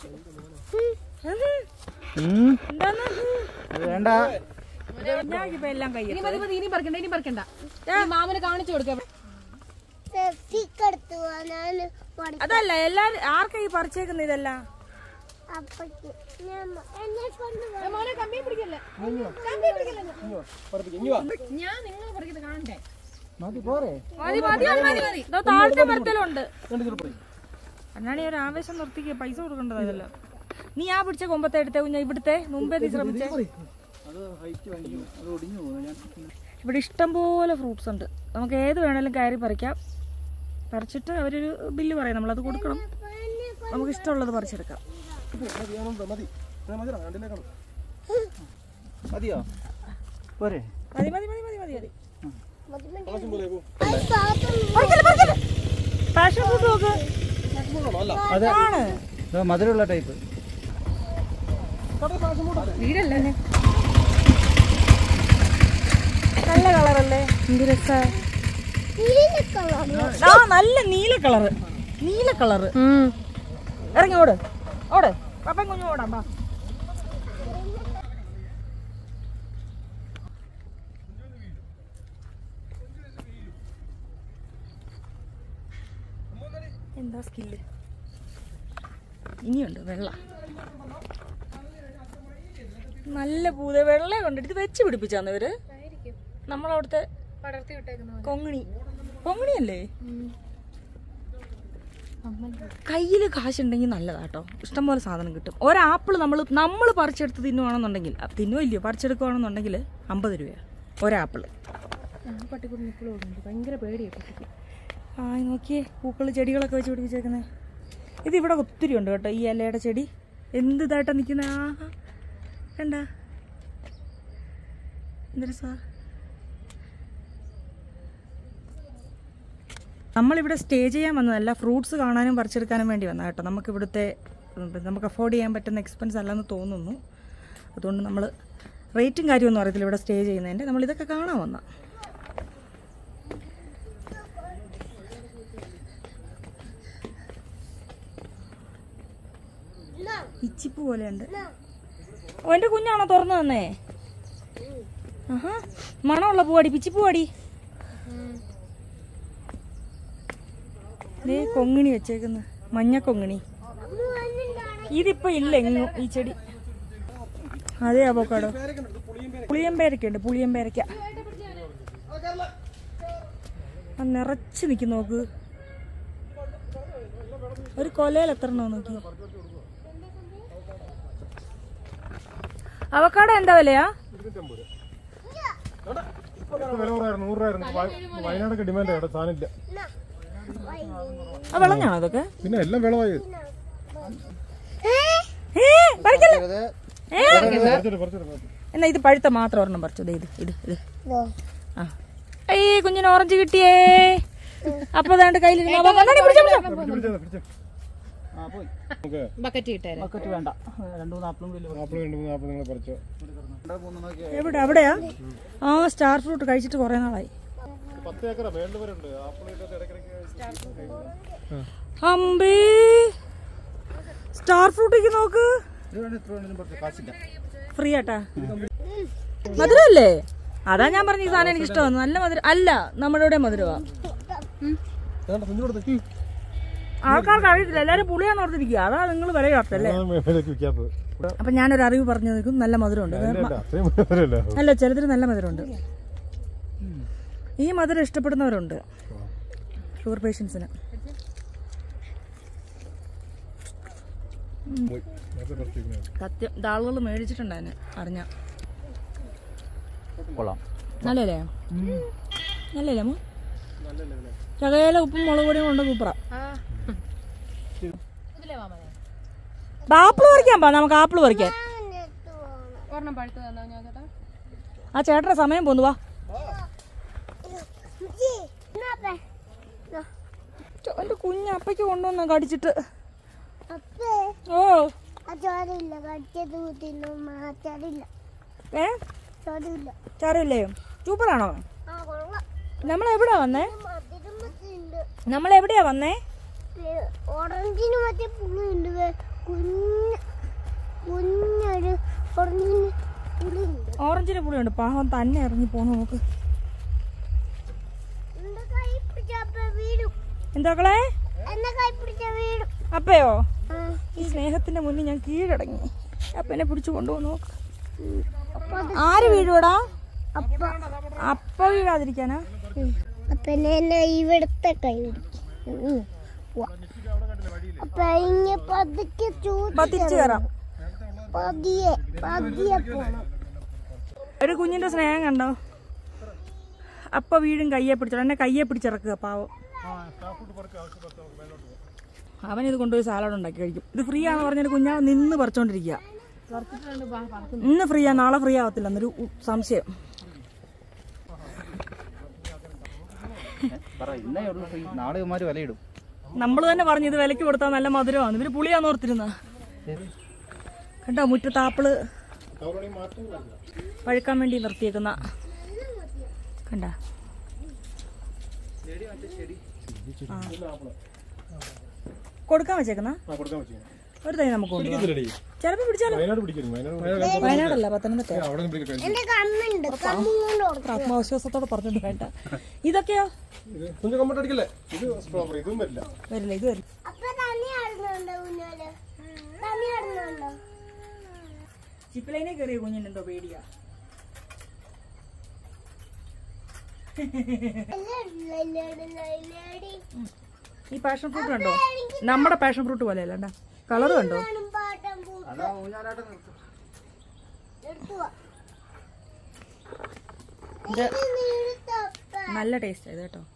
വേണ്ട ഞാനിപ്പോ എല്ലാം കൈ ഇനി മതി മതി ഇനി പറിക്കണ്ട ഇനി പറിക്കണ്ട ഈ മാമന് കാണിച്ചു കൊടുക്കാം സെഫിക്കെടുത്തു ഞാൻ അതല്ല എല്ലാരും ആർക്കാ ഈ പറിച്ചേക്കുന്ന ഇതല്ല അപ്പയ്ക്ക് ഞാൻ എന്നെ കൊണ്ട് മോനെ കമ്പി പിടിക്കല്ലേ പറപ്പിക്കാം ഇങ്ങ് വാ ഞാൻ നിങ്ങൾ പറിക്കുന്നത് കാണണ്ടേ മതി മതി മതി മതി ഇതോ താഴത്തെ മരത്തിലുണ്ട് അന്നാണ് ഒരു ആവേശം നിർത്തിക്കുക പൈസ കൊടുക്കേണ്ടത് ഇതല്ല നീ ആ പിടിച്ച കൊമ്പത്തെ എടുത്തേ കുഞ്ഞ ഇവിടുത്തെ മുമ്പേ നീ ശ്രമിച്ചേ ഇവിടെ ഇഷ്ടം പോലെ ഫ്രൂട്ട്സ് ഉണ്ട് നമുക്ക് ഏത് വേണേലും കയറി പറിക്കാം പറിച്ചിട്ട് അവരൊരു ബില്ല് പറയും നമ്മളത് കൊടുക്കണം നമുക്ക് ഇഷ്ടമുള്ളത് പറിച്ചെടുക്കാം മതി മതി മതി മതി രണ്ടിലേ കാണും മതിയോ പോരെ മതി മതി മതി മതി മതി മതി ആവശ്യം പോലെ പോ പാഷൻ ഫ്രൂട്ട് നോക്ക് അതെ ആണ് ഇത് മധുരമുള്ള ടൈപ്പ് നല്ല കളറല്ലേ എന്ത് രസാ ആ നല്ല നീല കളറ് നീല കളറ് ഇറങ്ങി ഓട് ഓട് പപ്പൻ കുഞ്ഞു ഓടാം വാ എന്താ സ്കില്ല് ഇനിയുണ്ട് വെള്ള നല്ല പൂത വെള്ള കൊണ്ടിട്ട് ഇത് വെച്ച് പിടിപ്പിച്ചാന്ന് ഇവര് നമ്മളവിടുത്തെ പടർത്തി വിട്ടേക്കുന്ന കൊങ്ങിണി കൊങ്ങിണിയല്ലേ കയ്യിൽ കാശുണ്ടെങ്കിൽ നല്ലതാട്ടോ ഇഷ്ടംപോലെ സാധനം കിട്ടും ഒരാപ്പിൾ നമ്മൾ നമ്മൾ പറിച്ചെടുത്ത് തിന്നുവാണെന്നുണ്ടെങ്കിൽ അ, തിന്നുവോ ഇല്ലയോ പറിച്ചെടുക്കുകയാണെന്നുണ്ടെങ്കിൽ അമ്പത് രൂപയാണ് ഒരാപ്പിൾ പട്ടിക്കുടി നിപ്പിളും ഉണ്ട് ഭയങ്കര പേടിയാണ് പട്ടിക്ക് ആ നോക്കിയേ പൂക്കൾ ചെടികളൊക്കെ വെച്ച് പിടിപ്പിച്ചേക്കുന്നത് ഇത് ഇവിടെ ഒത്തിരി ഉണ്ട് കേട്ടോ ഈ ഇലയുടെ ചെടി എന്ത് ഇതായിട്ടാ നിൽക്കുന്ന ആ കണ്ട എന്തൊരു സാ നമ്മളിവിടെ സ്റ്റേ ചെയ്യാൻ വന്നതല്ല ഫ്രൂട്ട്സ് കാണാനും പറിച്ചെടുക്കാനും വേണ്ടി വന്ന കേട്ടോ നമുക്ക് ഇവിടുത്തെ ഉം, നമുക്ക് അഫോർഡ് ചെയ്യാൻ പറ്റുന്ന എക്സ്പെൻസ് അല്ലെന്ന് തോന്നുന്നു അതുകൊണ്ട് നമ്മൾ റേറ്റും കാര്യമൊന്നും അറിയത്തില്ല ഇവിടെ സ്റ്റേ ചെയ്യുന്നതിൻ്റെ നമ്മൾ ഇതൊക്കെ കാണാൻ വന്ന ഇച്ചിപ്പ് പോലെയുണ്ട് ഓ എൻ്റെ കുഞ്ഞാണോ തുറന്നു തന്നേ ആഹാ മണമുള്ള പൂവാടി പിച്ചിപ്പൂവാടി ദേ കൊങ്ങിണി വെച്ചേക്കുന്നു മഞ്ഞ കൊങ്ങിണി ഇതിപ്പോ ഇല്ല എങ്ങും ഈ ചെടി അതെ അവക്കാടോ പുളിയമ്പേരക്ക ഉണ്ട് പുളിയമ്പേരക്ക ആ നിറച്ച് നിൽക്കും നോക്ക് ഒരു കൊലയിൽ എത്ര എണ്ണോ നോക്കി അവക്കാടോ എന്താ വിലയാ വില കുറവായിരുന്നു നൂറ് രൂപയായിരുന്നു വയ- വയനാടൊക്കെ ഡിമാൻഡ് അവിടെ സാധനമില്ല ആ വിളഞ്ഞാണോ അതൊക്കെ പിന്നെ എല്ലാം വിളവായി ഏ, പറിക്കല്ലേ? ഏ? പറിച്ചിട്ട് പറിച്ചിട്ട് എന്നാ ഇത് പഴുത്ത മാത്രം ഒരെണ്ണം പറിച്ചു ദേ ഇത് ഇത് ഇത് ആ അയ്യേ കുഞ്ഞിന് ഓറഞ്ച് കിട്ടിയേ അപ്പൊ അതാണ്ട് കയ്യിലിരുന്ന് അവൻ വന്നാടി പിടിച്ചോ, പിടിച്ചോ. പിടിച്ചോ പിടിച്ചോ ആ പോയി നമുക്ക് ബക്കറ്റ് കിട്ടാൻ ബക്കറ്റ് വേണ്ട രണ്ടു മൂന്ന് ആപ്പിളും വലിയ ആപ്പിൾ രണ്ട് മൂന്ന് ആപ്പിൾ നിങ്ങൾ പറിച്ചോ രണ്ടോ മൂന്ന് നോക്കി എവിടെ അവിടെയാ ആ സ്റ്റാർ ഫ്രൂട്ട് കഴിച്ചിട്ട് കുറെ നാളായി പത്ത് ഏക്കറ മേളിൽ വരെ ഉണ്ട് ആപ്പിൾ ഇട്ടിട്ട് ഇടയ്ക്കിടയ്ക്ക് അമ്പേ സ്റ്റാർ ഫ്രൂട്ടിക്ക് നോക്ക് ഇത് വേണം ഇത്ര വേണമെങ്കിലും പറിച്ചോ കാശില്ല ഫ്രീ ആട്ടാ മധുരമല്ലേ അതാ ഞാൻ പറഞ്ഞ ഈ സാധനം എനിക്ക് ഇഷ്ടമാണ് നല്ല മധുരം അല്ല നമ്മുടെ ഇവിടെ മധുരമാ ആൾക്കാർക്ക് അറിയത്തില്ല എല്ലാരും പുളിയാന്ന് ഓർത്തിരിക്കുക അതാ നിങ്ങൾ വില ചേർത്തല്ലേ മേലേക്ക് വിൽക്കാത്തത് അപ്പൊ ഞാനൊരു അറിവ് പറഞ്ഞു നിൽക്കും നല്ല മധുരമുണ്ട് ഇല്ല, അത്രയും വരല്ലോ അല്ല ചിലതിന് നല്ല മധുരമുണ്ട് ഈ മധുരം ഇഷ്ടപ്പെടുന്നവരുണ്ട് ഷുഗർ പേഷ്യൻസിന് നേരത്തെ പറിച്ചിരിക്കുന്നത് സത്യം ഇത് ആളുകൾ മേടിച്ചിട്ടുണ്ടായിരുന്നു അറിഞ്ഞ കൊള്ളാം നല്ലല്ലേ നല്ലല്ലേ അമ്മ ചകയില ഉപ്പും മുളക് പൊടിയും കൊണ്ട് സൂപ്പറാ ആപ്പിള് പറിക്കാൻ പാ നമുക്ക് ആപ്പിള് പറിക്കാൻ ഒരെണ്ണം പഴുത്ത് തന്നാ ഞാൻ ചേട്ടാ ആ ചേട്ടന്റെ സമയം പോന്നു വാ എന്റെ കുഞ്ഞ് അപ്പയ്ക്ക് കൊണ്ടുവന്ന കടിച്ചിട്ട് അപ്പേ ഓ അച്ചാറില്ല കടിച്ചത് തിന്നു അച്ചാറില്ല ഏ ചോറില്ല ചാരല്ലേ സൂപ്പറാണോ ആ കൊള്ളാം നമ്മൾ എവിടെയാ വന്നേ മധുരം ഉണ്ട് നമ്മൾ എവിടെയാ വന്നേ ഓറഞ്ചിന് മറ്റേ പുളിയുണ്ട് വേ- കുഞ്ഞ് കുഞ്ഞൊരു ഓറഞ്ചിന് പുളിയുണ്ട് ഓറഞ്ചിന് പുളിയുണ്ട് പാവം തന്നെ ഇറങ്ങി പോന്നു നോക്ക് എന്റെ കൈ പിടിച്ചപ്പ വീടും എന്താക്കളെ എന്നെ കൈ പിടിച്ച വീടും അപ്പയോ ആ, ഈ സ്നേഹത്തിന്റെ മുന്നിൽ ഞാൻ കീഴടങ്ങി അപ്പനെ പിടിച്ചു കൊണ്ടുപോകുന്നു നോക്ക് അപ്പൊ അത് ആര് വീഴുവടാ അപ്പ അപ്പ വീഴാതിരിക്കാനാ അപ്പനെ എന്നെ ഇവിടുത്തെ കൈ പിടിക്കും ഉം. ഉവ്വ. അപ്പൊ ഇങ്ങനെ പതുക്കെ ചൂട് പതിച്ചു കയറാം പതിയെ പതിയെ പോണം ഒരു കുഞ്ഞിന്റെ സ്നേഹം കണ്ടോ അപ്പ വീഴും കയ്യെ പിടിച്ചോ എന്നെ കയ്യെ പിടിച്ചിറക്കുക പാവം അവൻ ഇത് കൊണ്ടുപോയി സാലഡ് ഉണ്ടാക്കി കഴിക്കും ഇത് ഫ്രീ ആണെന്ന് പറഞ്ഞൊരു കുഞ്ഞാവ് നിന്ന് പറിച്ചോണ്ടിരിക്കുക ഇന്ന് ഫ്രീ ആ നാളെ ഫ്രീ ആവത്തില്ല എന്നൊരു ഉ- സംശയം പറ ഇന്നേ ഉള്ളൂ ഫ്രീ നാളെ ഇവന്മാര് വിലയിടും നമ്മൾ തന്നെ പറഞ്ഞു ഇത് വിലക്ക് കൊടുത്താൽ നല്ല മധുരമാണ് ഇവര് പുളിയാന്ന് ഓർത്തിരുന്ന കണ്ടോ മുറ്റത്ത് ആപ്പിള് പഴുക്കാൻ വേണ്ടി നിർത്തിയേക്കുന്ന കണ്ട കൊടുക്കാൻ വെച്ചേക്കുന്ന ആ കൊടുക്കാൻ വെച്ചു ഒരു തൈ നമുക്ക് കൊണ്ടുപോകാം ഇതിലടി ചിലപ്പോ പിടിച്ചാലോ വയനാട് പിടിക്കരുത് വയനാട് വയനാടല്ല പത്തനംതിട്ട അവിടെ നിന്ന് പിടിക്കാൻ എന്റെ കണ്ണുണ്ട് കണ്ണുകൊണ്ട് ഓർക്കും ആത്മവിശ്വാസത്തോടെ പറഞ്ഞിട്ട് വേണ്ട ഇതൊക്കെയോ ഇത് കുഞ്ഞു കമ്പട്ട് അടിക്കല്ലേ ഇത് സ്ട്രോബെറി ഇതും വരില്ല വരില്ല ഇത് വരും അപ്പൊ തണ്ണി ആടുന്നുണ്ടോ കുഞ്ഞാല് തണ്ണി ആടുന്നുണ്ടോ ചിപ്പിലൈനെ കയറിയ കുഞ്ഞിന് എന്തോ പേടിയാ ഈ പാഷൻ ഫ്രൂട്ട് കണ്ടോ നമ്മുടെ പാഷൻ ഫ്രൂട്ട് പോലെ അല്ല കളർ കണ്ടോ പാട്ടം എടുത്തുവാ നല്ല ടേസ്റ്റ് ആയത് കേട്ടോ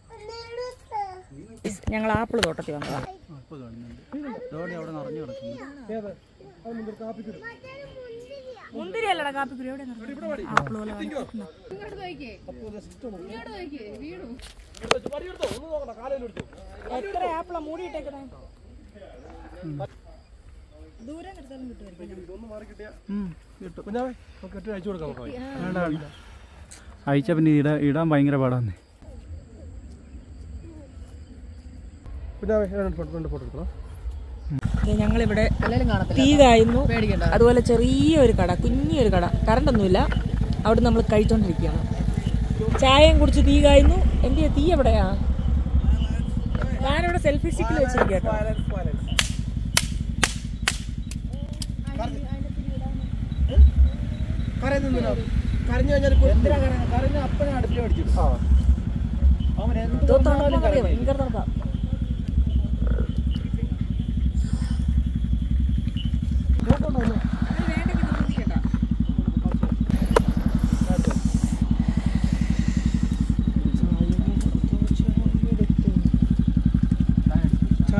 ഞങ്ങൾ ആപ്പിൾ തോട്ടത്തിൽ വന്നതാ ഇതോടെ അവിടെ നിറഞ്ഞു കിടക്കുന്നു മുന്തിരി അല്ലടാ കാപ്പിക്കുരി എവിടെ ആപ്പിൾ പോലെ വന്നിരിക്കുന്നു. എത്ര ആപ്പിളാ മൂടിയിട്ടേക്കുന്നേ ദൂരം എടുത്താലും കിട്ടുമായിരിക്കും കുഞ്ഞാവേ നമുക്ക് കെട്ടി അയച്ചു കൊടുക്കാം നമുക്ക് വേണ്ട വേണ്ട അയച്ച പിന്നെ ഇടാ ഇടാൻ ഭയങ്കര പാടാന്ന് കുഞ്ഞാവേ രണ്ട് ഫോട്ടോ രണ്ട് ഫോട്ടോ എടുക്കണം ഞങ്ങളിവിടെ എല്ലാരും കാണത്തില്ല തീ കായുന്നു പേടിക്കണ്ട അതുപോലെ ചെറിയൊരു കട കുഞ്ഞൊരു കട കറണ്ട് ഒന്നുമില്ല അവിടെ നമ്മൾ കഴിച്ചോണ്ടിരിക്കുകയാണ് ചായയും കുടിച്ച് തീ കായുന്നു എന്റെ തീ എവിടെയാ ഞാനിവിടെ സെൽഫി സ്റ്റിക്കിൽ വെച്ചിരിക്കുക കേട്ടോ കരഞ്ഞു കഴിഞ്ഞാൽ എന്തിനാ കരഞ്ഞ കരഞ്ഞ അപ്പനെ അടുപ്പിൽ അടിച്ചു അവൻ എന്ത് എന്തോ തണുപ്പാണെന്ന് അറിയാം, ഭയങ്കര തണുപ്പാ.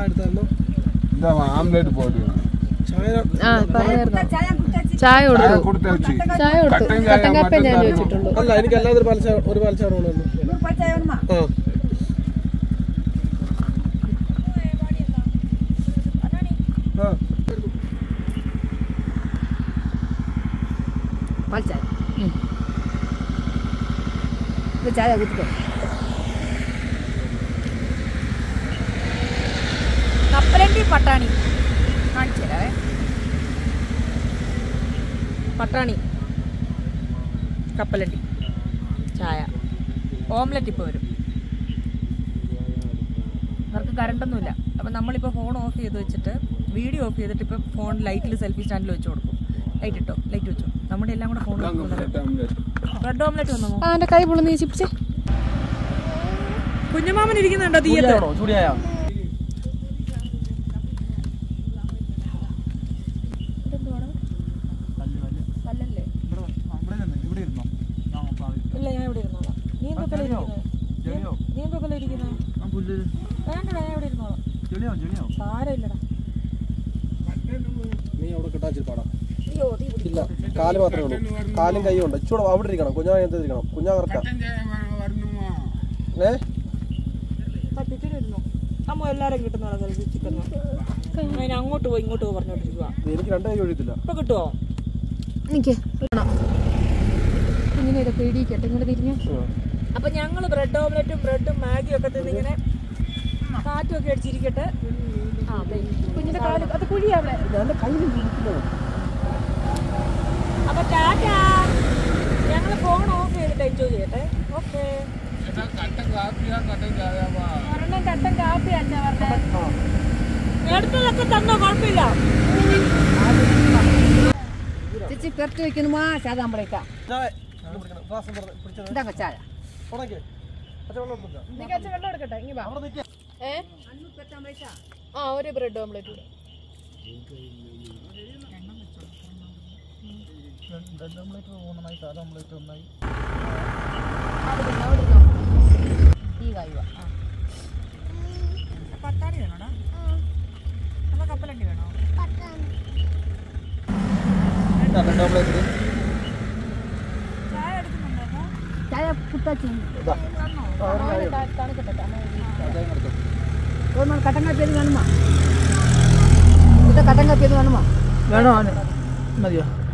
എടുത്തായിരുന്നു இந்த ஆம்லேட் போட்டு ചായ ആ പറയായിരുന്നു ചായ കൊടുത്തു கொடுத்தாச்சு ചായ കൊടുത്തു കട്ടൻ ചായ കട്ടൻ കാപ്പേ ഞാൻ മാത്രം ചോദിച്ചിട്ടുള്ളൂ അല്ല എനിക്ക് അല്ലാതെ ഒരു പാൽച്ചായ ഒരു പാൽച്ചായ കൊണ്ടുവന്നു ആ ആ പാൽച്ചായ ചായ കുത്തിക്കോ കപ്പലണ്ടി പട്ടാണി കാണിച്ചു തരാവേ പട്ടാണി കപ്പലണ്ടി ചായ ഓംലെറ്റ് ഇപ്പോൾ വരും അവർക്ക് കറണ്ടൊന്നുമില്ല അപ്പം നമ്മളിപ്പോൾ ഫോൺ ഓഫ് ചെയ്ത് വെച്ചിട്ട് വീഡിയോ ഓഫ് ചെയ്തിട്ട് ഇപ്പം ഫോൺ ലൈറ്റിൽ സെൽഫി സ്റ്റാൻഡിൽ വെച്ച് കൊടുക്കും ലൈറ്റ് ഇട്ടോ ലൈറ്റ് വെച്ചോ നമ്മുടെ എല്ലാം കൂടെ ഫോൺ ബ്രെഡ് ഓംലെറ്റ് വന്നോ ആ എന്റെ കൈ പൊളുന്ന് ചിപ്സ് കുഞ്ഞുമാമൻ ഇരിക്കുന്നുണ്ടോ തീയത്ത് ചൂടിയായോ കല്ലല്ലേ ഇല്ല ഞാൻ ഇവിടെ ഇരുന്നോളാം നീ എന്തൊക്കെ നീ എന്തൊക്കെ ഇരിക്കുന്നത് വേണ്ടടാ ഞാൻ ഇവിടെ ഇരുന്നോളാം സാരമില്ലടാ നീ അവിടെ കിട്ടാൻ പാടാം ഇല്ല കാല് മാത്രമേ ഉള്ളൂ കാലും കൈയും ഉണ്ട് ഇച്ചൂടെ അവിടെ ഇരിക്കണം കുഞ്ഞാ അതിനകത്ത് ഇരിക്കണം കുഞ്ഞാ കറക്റ്റാ ഏ തട്ടിച്ചിട്ട് ഇരുന്നോ അമ്മ എല്ലാരും കിട്ടുന്ന ചിക്കൻ അതിന് അങ്ങോട്ട് പോയി ഇങ്ങോട്ട് പോയി പറഞ്ഞോണ്ടിരിക്കുക എനിക്ക് രണ്ട് കൈ ഒഴിയത്തില്ല ഇപ്പൊ കിട്ടുമോ എനിക്ക് ഇങ്ങനെ ഇതൊക്കെ ഇടിക്കട്ടെ ഇങ്ങോട്ട് തിരിഞ്ഞു അപ്പൊ ഞങ്ങള് ബ്രെഡ് ഓംലെറ്റും ബ്രെഡും മാഗിയും ഒക്കെ തിന്നിങ്ങനെ കാറ്റും ഒക്കെ അടിച്ചിരിക്കട്ടെ ആ ദേ. കുഞ്ഞിന്റെ കാല് അത് കുഴിയാ അവിടെ അപ്പൊ ടാറ്റാ ഞങ്ങള് ഫോൺ ഓഫ് ചെയ്തിട്ട് എൻജോയ് ചെയ്യട്ടെ ഓക്കെ ഒരെണ്ണം കട്ടൻ കാപ്പി അച്ഛാ പറഞ്ഞേ എടുത്തതൊക്കെ തന്നോ കുഴപ്പമില്ല ചേച്ചി പെരട്ട് വെക്കணுമാ ചാതാമ്പളേക്കാ ചായ ഇത് പിടിക്കണം. ഗ്ലാസ് തുറന്ന് പിടിച്ചത്. ഇതാ ചായ ഉണക്ക്. പച്ച വെള്ളം എടുത്തില്ല. വെള്ളം എടുക്കട്ടെ ഇങ്ങ് വാ. അവിടെ നിൽക്കാം ഏ ആ ഒരു ബ്രെഡ് ഓംലെറ്റ് കൂടെ ഈ കായുവ ആ പട്ടാണി വേണോടാ അല്ല കപ്പലണ്ടി വേണോ ചായ എടുക്കുന്നുണ്ടോ ചായ പുട്ടാച്ചി കട്ടൻ കാപ്പിയത് വേണമാ ഇത് കട്ടൻ കാപ്പിയത് വേണമാ വേണോ മതിയോ